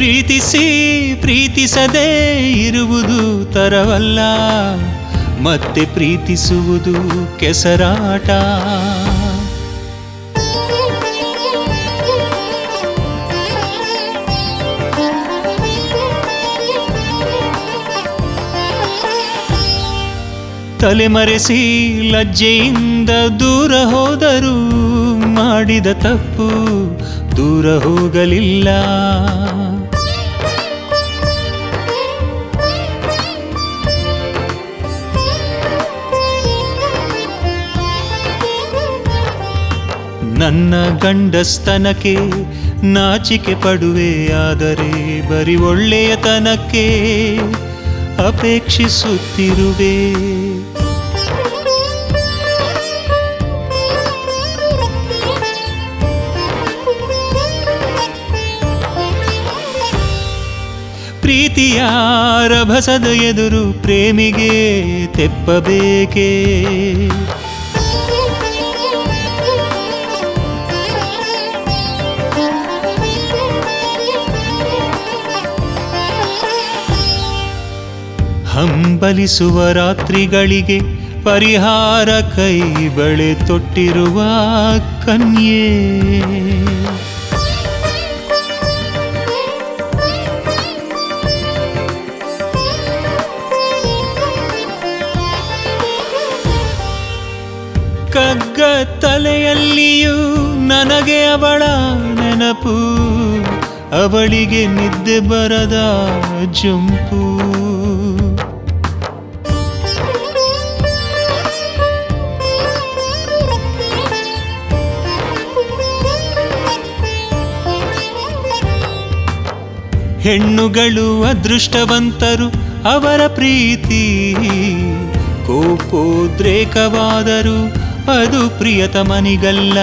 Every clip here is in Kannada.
ಪ್ರೀತಿಸಿ ಪ್ರೀತಿಸದೇ ಇರುವುದು ತರವಲ್ಲ ಮತ್ತೆ ಪ್ರೀತಿಸುವುದು ಕೆಸರಾಟ ತಲೆಮರೆಸಿ ಲಜ್ಜೆಯಿಂದ ದೂರ ಹೋದರೂ ಮಾಡಿದ ತಪ್ಪು ದೂರ ಹೋಗಲಿಲ್ಲ ನನ್ನ ಗಂಡಸ್ತನಕ್ಕೆ ನಾಚಿಕೆ ಪಡುವೆ ಆದರೆ ಬರಿ ಒಳ್ಳೆಯತನಕ್ಕೆ ಅಪೇಕ್ಷಿಸುತ್ತಿರುವೆ ಪ್ರೀತಿಯ ರಭಸದ ಎದುರು ಪ್ರೇಮಿಗೆ ತೆಪ್ಪಬೇಕೇ ಹಂಬಲಿಸುವ ರಾತ್ರಿಗಳಿಗೆ ಪರಿಹಾರ ಕೈ ಬಳೆ ತೊಟ್ಟಿರುವ ಕನ್ಯೆ ಕಗ್ಗ ತಲೆಯಲ್ಲಿಯೂ ನನಗೆ ಅವಳ ನೆನಪು ಅವಳಿಗೆ ನಿದ್ದೆ ಬರದ ಜುಂಪು ಹೆಣ್ಣುಗಳು ಅದೃಷ್ಟವಂತರು ಅವರ ಪ್ರೀತಿ ಕೋಪೋದ್ರೇಕವಾದರೂ ಅದು ಪ್ರಿಯತಮನಿಗಲ್ಲ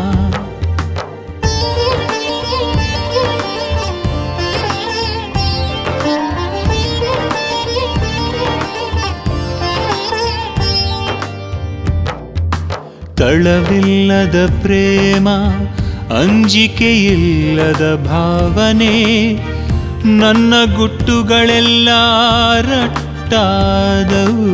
ತಳವಿಲ್ಲದ ಪ್ರೇಮ ಅಂಜಿಕೆಯಿಲ್ಲದ ಭಾವನೆ ನನ್ನ ಗುಟ್ಟುಗಳೆಲ್ಲ ರಟ್ಟಾದವು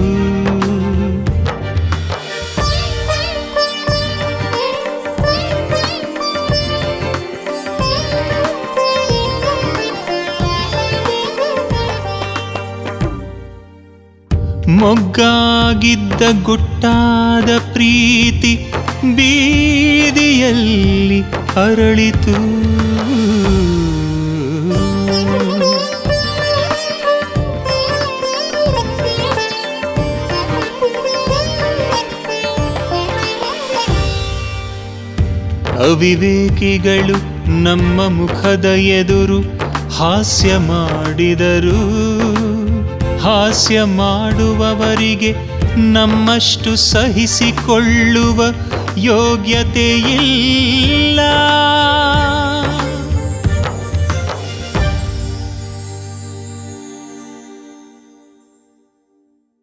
ಮೊಗ್ಗಾಗಿದ್ದ ಗುಟ್ಟಾದ ಪ್ರೀತಿ ಬೀದಿಯಲ್ಲಿ ಅರಳಿತು ಅವಿವೇಕಿಗಳು ನಮ್ಮ ಮುಖದ ಎದುರು ಹಾಸ್ಯ ಮಾಡಿದರು ಹಾಸ್ಯ ಮಾಡುವವರಿಗೆ ನಮ್ಮಷ್ಟು ಸಹಿಸಿಕೊಳ್ಳುವ ಯೋಗ್ಯತೆ ಇಲ್ಲ